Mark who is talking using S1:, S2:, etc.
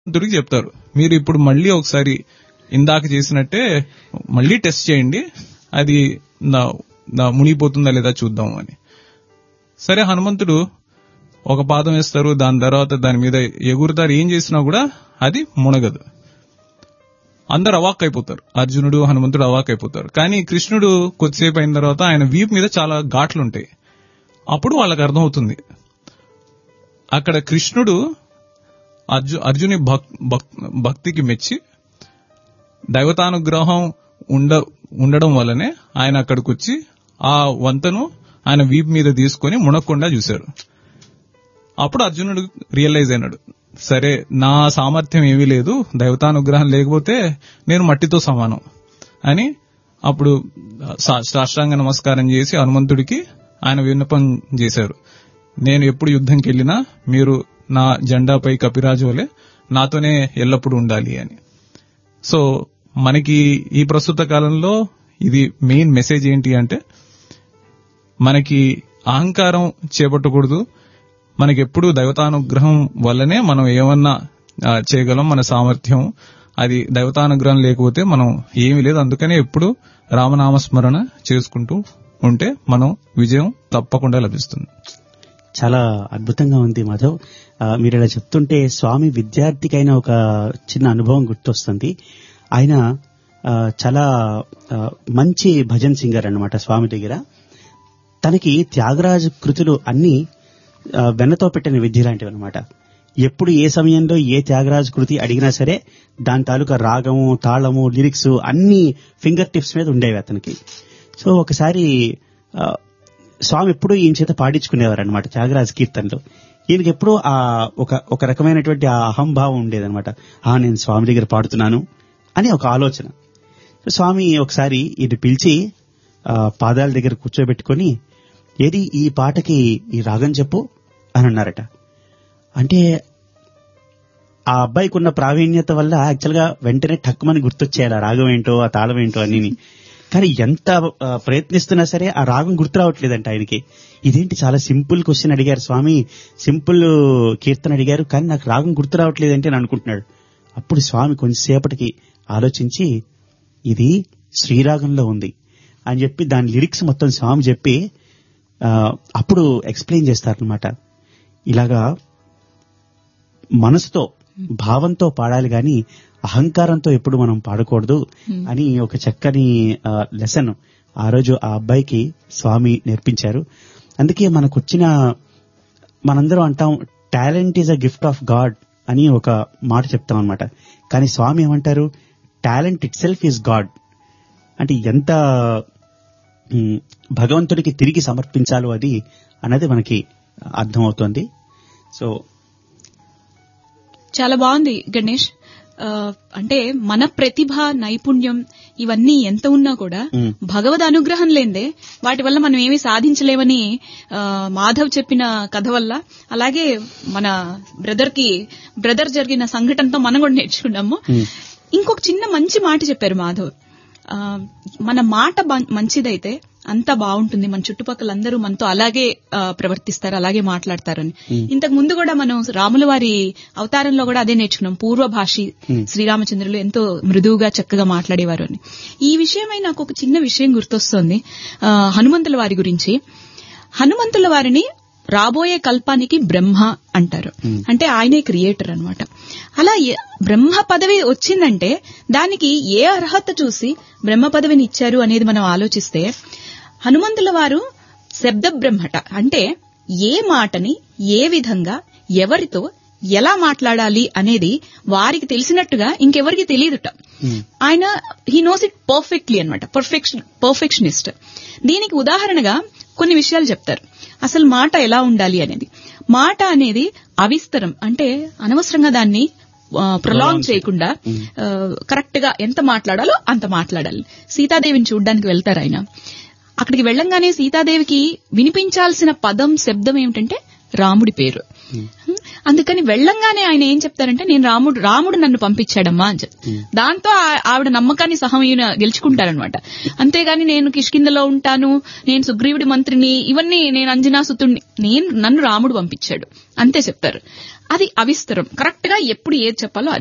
S1: హనుమంతుడికి చెప్తారు మీరు ఇప్పుడు మళ్ళీ ఒకసారి ఇందాక చేసినట్టే మళ్ళీ టెస్ట్ చేయండి అది నా నా మునిగిపోతుందా లేదా చూద్దాం అని సరే హనుమంతుడు ఒక పాదం వేస్తారు దాని తర్వాత దాని మీద ఎగురుతారు ఏం చేసినా కూడా అది మునగదు అందరు అవాక్ అయిపోతారు అర్జునుడు హనుమంతుడు అవాక్ అయిపోతారు కానీ కృష్ణుడు కొద్దిసేపు అయిన తర్వాత ఆయన వీపు మీద చాలా ఘాట్లు ఉంటాయి అప్పుడు వాళ్ళకి అర్థమవుతుంది అక్కడ కృష్ణుడు అర్జు అర్జుని భక్- భక్- భక్తికి మెచ్చి దైవతానుగ్రహం ఉండ ఉండడం వల్లనే ఆయన అక్కడికి వచ్చి ఆ వంతను ఆయన వీపు మీద తీసుకొని మునక్కుండా చూశాడు అప్పుడు అర్జునుడు రియలైజ్ అయినాడు సరే నా సామర్థ్యం ఏమీ లేదు దైవతానుగ్రహం లేకపోతే నేను మట్టితో సమానం అని అప్పుడు సా- సాష్టాంగ నమస్కారం చేసి హనుమంతుడికి ఆయన విన్నపం చేశారు నేను ఎప్పుడు యుద్ధంకి వెళ్ళినా మీరు నా జెండాపై కపిరాజు వలె నాతోనే ఎల్లప్పుడూ ఉండాలి అని సో మనకి ఈ ప్రస్తుత కాలంలో ఇది మెయిన్ మెసేజ్ ఏంటి అంటే మనకి అహంకారం చేపట్టకూడదు మనకి ఎప్పుడు దైవతానుగ్రహం వల్లనే మనం ఏమన్నా ఆ, చేయగలం మన సామర్థ్యం అది దైవతానుగ్రహం లేకపోతే మనం ఏమీ లేదు అందుకనే ఎప్పుడు రామనామస్మరణ చేసుకుంటూ ఉంటే మనం విజయం తప్పకుండా లభిస్తుంది
S2: చాలా అద్భుతంగా ఉంది మాధవ్ ఆ, మీరు ఇలా చెప్తుంటే స్వామి విద్యార్థికైన ఒక చిన్న అనుభవం గుర్తొస్తుంది ఆయన ఆ, చాలా ఆ, మంచి భజన్ సింగర్ అన్నమాట స్వామి దగ్గర తనకి త్యాగరాజు కృతులు అన్ని ఆ, వెన్నతో పెట్టిన విద్య లాంటివి అనమాట ఎప్పుడు ఏ సమయంలో ఏ త్యాగరాజు కృతి అడిగినా సరే దాని తాలూకా రాగము తాళము లిరిక్స్ అన్ని ఫింగర్ టిప్స్ మీద ఉండేవి అతనికి సో ఒకసారి ఆ, స్వామి ఎప్పుడూ ఈయన చేత పాడించుకునేవారు అనమాట త్యాగరాజ కీర్తనలో ఈయనకి ఎప్పుడూ ఆ ఒక ఒక రకమైనటువంటి ఆ అహంభావం ఉండేదన్నమాట ఆ నేను స్వామి దగ్గర పాడుతున్నాను అని ఒక ఆలోచన సో స్వామి ఒకసారి ఇది పిలిచి ఆ, పాదాల దగ్గర కూర్చోబెట్టుకొని ఏది ఈ పాటకి ఈ రాగం చెప్పు అని అన్నారట అంటే ఆ అబ్బాయికి ఉన్న ప్రావీణ్యత వల్ల యాక్చువల్ గా వెంటనే టక్కుమని గుర్తొచ్చేయాలి ఆ రాగం ఏంటో ఆ తాళం ఏంటో అని కానీ ఎంత ఆ, ప్రయత్నిస్తున్నా సరే ఆ రాగం గుర్తు రావట్లేదంట ఆయనకి ఇదేంటి చాలా సింపుల్ క్వశ్చన్ అడిగారు స్వామి సింపుల్ కీర్తన అడిగారు కానీ నాకు రాగం గుర్తు రావట్లేదంటే అని అనుకుంటున్నాడు అప్పుడు స్వామి కొంచెంసేపటికి ఆలోచించి ఇది శ్రీరాగంలో ఉంది అని చెప్పి దాని లిరిక్స్ మొత్తం స్వామి చెప్పి ఆ, అప్పుడు ఎక్స్ప్లెయిన్ చేస్తారనమాట ఇలాగా మనసుతో భావంతో పాడాలి గాని అహంకారంతో ఎప్పుడు మనం పాడకూడదు అని ఒక చక్కని లెసన్ ఆ రోజు ఆ అబ్బాయికి స్వామి నేర్పించారు అందుకే మనకు వచ్చిన మనందరం అంటాం talent is a gift of God అని ఒక మాట చెప్తాం అనమాట కానీ స్వామి ఏమంటారు talent itself is God అంటే ఎంత ఉమ్, భగవంతుడికి తిరిగి సమర్పించాలో అది అన్నది మనకి అర్థమవుతోంది సో
S3: చాలా బాగుంది గణేష్ ఆ, అంటే మన ప్రతిభ నైపుణ్యం ఇవన్నీ ఎంత ఉన్నా కూడా
S2: మ్మ్.
S3: భగవద్ అనుగ్రహం లేదే వాటి వల్ల మనం ఏమీ సాధించలేమని ఆ, మాధవ్ చెప్పిన కథ వల్ల అలాగే మన బ్రదర్ కి బ్రదర్ జరిగిన సంఘటనతో మనం కూడా నేర్చుకున్నాము
S2: మ్మ్.
S3: ఇంకొక చిన్న మంచి మాట చెప్పారు మాధవ్ ఆ, మన మాట బం- మంచిదైతే అంతా బాగుంటుంది మన చుట్టుపక్కల అందరూ మనతో అలాగే ఆ, ప్రవర్తిస్తారు అలాగే మాట్లాడతారని ఇంతకు ముందు కూడా మనం రాముల వారి అవతారంలో కూడా అదే నేర్చుకున్నాం పూర్వభాషి శ్రీరామచంద్రులు ఎంతో మృదువుగా చక్కగా మాట్లాడేవారు అని ఈ విషయమై నాకు ఒక చిన్న విషయం గుర్తొస్తోంది ఆ, హనుమంతుల వారి గురించి హనుమంతుల వారిని రాబోయే కల్పానికి బ్రహ్మ అంటారు అంటే ఆయనే క్రియేటర్ అన్నమాట అలా ఏ- బ్రహ్మ పదవి వచ్చిందంటే దానికి ఏ అర్హత చూసి బ్రహ్మ పదవిని ఇచ్చారు అనేది మనం ఆలోచిస్తే హనుమంతుల వారు శబ్ద బ్రహ్మట అంటే ఏ మాటని ఏ విధంగా ఎవరితో ఎలా మాట్లాడాలి అనేది వారికి తెలిసినట్టుగా ఇంకెవరికి తెలియదుట ఆయన హీ నోస్ ఇట్ పర్ఫెక్ట్లీ అనమాట పర్ఫెక్షన్ పర్ఫెక్షనిస్ట్ దీనికి ఉదాహరణగా కొన్ని విషయాలు చెప్తారు అసలు మాట ఎలా ఉండాలి అనేది మాట అనేది అవిస్తరం అంటే అనవసరంగా దాన్ని ప్రొలాంగ్ చేయకుండా కరెక్ట్ గా ఎంత మాట్లాడాలో అంత మాట్లాడాలి సీతాదేవిని చూడ్డానికి వెళ్తారు ఆయన అక్కడికి వెళ్ళంగానే సీతాదేవికి వినిపించాల్సిన పదం శబ్దం ఏమిటంటే రాముడి పేరు అందుకని వెళ్ళంగానే ఆయన ఏం చెప్తారంటే నేను రాముడు రాముడు నన్ను పంపించాడమ్మా అని చెప్తారు దాంతో ఆ- ఆవిడ నమ్మకాన్ని సహం ఈయన గెలుచుకుంటారనమాట అంతేగాని నేను కిష్కిందలో ఉంటాను నేను సుగ్రీవుడి మంత్రిని ఇవన్నీ నేను అంజనాసుతుడిని నేను నన్ను రాముడు పంపించాడు అంతే చెప్తారు అది అవిస్తరం కరెక్ట్ గా ఎప్పుడు ఏది చెప్పాలో